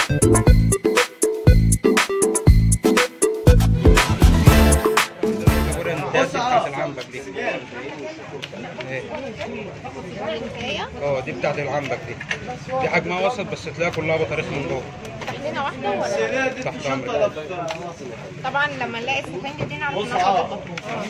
الكابوريا الانتاج بتاعت العنبك دي ايه هي اه دي بتاعت العنبك دي دي حجمها وسط بس تلاقيها كلها بطاريخ من جوه عندنا واحده ولا تحت امرك طبعا لما نلاقي السفنجه دي نعرف انها فاضل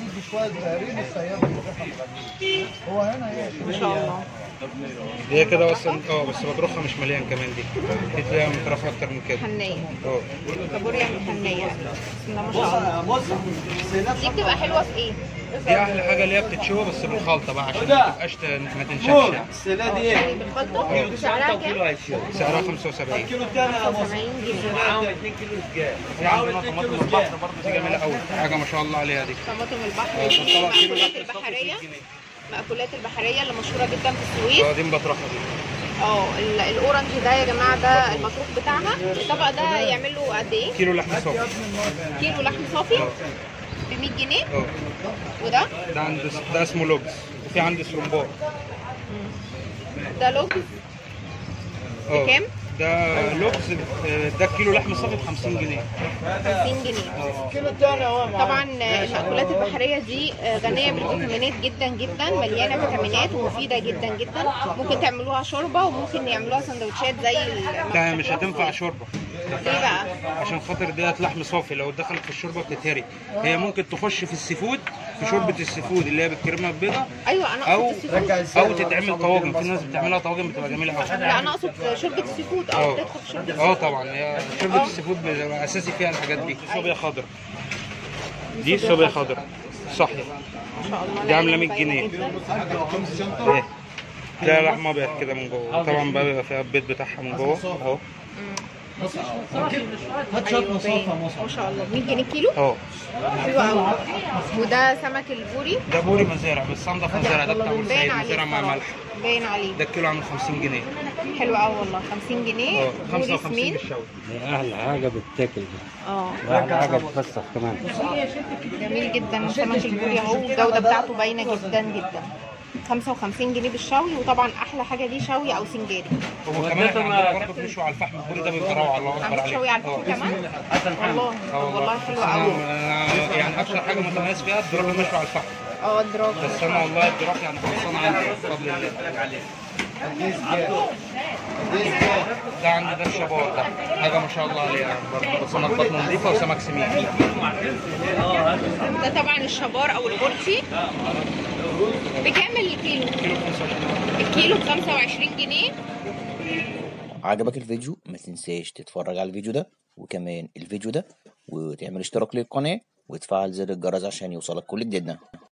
ما شاء الله هي كده اصلا اه بس بطرخها مش مليان كمان دي دي تلاقيها مترفه اكتر من كده حنيه اه كابوريا محنيه بسم الله ما شاء الله دي بتبقى حلوه في ايه؟ دي احلى حاجه اللي هي بتتشوى بس بالخلطه بقى عشان ما تبقاش ت- ما تنشفش يعني السنه دي ايه؟ بالخلطه سعرها كام؟ سعرها 75 كيلو تاني يا مصر 70 جنيه 2 كيلو سجاد في عندنا طماطم البحر برضه دي جميله قوي حاجه ما شاء الله عليها دي طماطم البحر اه، دي طبعا كيلو مأكولات لحم صافي البحريه 100 جنيه. مأكولات البحريه اللي مشهوره جدا في السويس اه دي مبطرخه دي اه ال- الاورنج ده يا جماعه ده المطروح بتاعها الطبق ده يعمل له قد ايه؟ كيلو لحم صافي كيلو لحم صافي اه ب 100 جنيه اه وده ده عند ده اسمه لوبس وفي عندي سرومبار ده لوكس اه بكام؟ ده لوبس اه، ده كيلو لحم صافي ب 50 جنيه 50 جنيه كيلو تاني اهو طبعا المأكولات البحرية دي غنية بالفيتامينات جدا جدا مليانة فيتامينات ومفيدة جدا جدا ممكن تعملوها شوربة وممكن يعملوها سندوتشات زي لا مش هتنفع شوربه ليه بقى؟ عشان خاطر ديت لحم صافي لو دخلت في الشوربه بتتهري هي ممكن تخش في السيفود في شوربه السيفود اللي هي بالكريمه البيضاء ايوه انا او اقصد السي فود او تتعمل طواجن في ناس بتعملها طواجن بتبقى جميله قوي لا انا اقصد شوربة السي فود اه اه بتدخل في شوربة اه طبعا هي شوربه السيفود بيبقى اساسي فيها الحاجات دي صوبيا خضراء دي صوبيا خضراء صحي ما شاء الله دي عامله لا، 100 جنيه جدا. ايه تلاقي لحم ابيض كده من جوه طبعا بقى بيبقى فيها البيض بتاعها من جوه اهو أيوة باين. ما شاء الله 100 جنيه كيلو اه حلو قوي وده سمك البوري ده بوري مزارع بس انضف مزارع ده بتاع باين بورسعيد عليه مزارع مع الصراحة. ملح باين عليه ده الكيلو عامل 50 جنيه حلو قوي والله 50 جنيه اه بوري 55 سمين بالشوي دي احلى حاجه بتتاكل دي اه واحلى حاجه بتفسخ كمان جميل جدا سمك البوري اهو الجوده بتاعته باينه جدا جدا 55 جنيه بالشوي وطبعا احلى حاجه دي شوي او سنجاري وكمان احنا عندنا برضه بنشوي على الفحم البوري ده بيبقى روعه الله اكبر عم عليه شوي على اه. الفحم كمان والله اه والله حلو بس أنا- قوي أنا يعني اكتر حاجه متميز فيها الدراج المشوي على الفحم اه الدراج بس انا والله الدراج يعني خلصان عندي بفضل الله ده عندي ده الشباب ده حاجه ما شاء الله عليها برضه سمك بطن نظيفه وسمك سمين ده طبعا الشبار او البورتي بكام الكيلو؟ الكيلو ب 25 جنيه عجبك الفيديو ما تنساش تتفرج على الفيديو ده وكمان الفيديو ده وتعمل اشتراك للقناة وتفعل زر الجرس عشان يوصلك كل جديدنا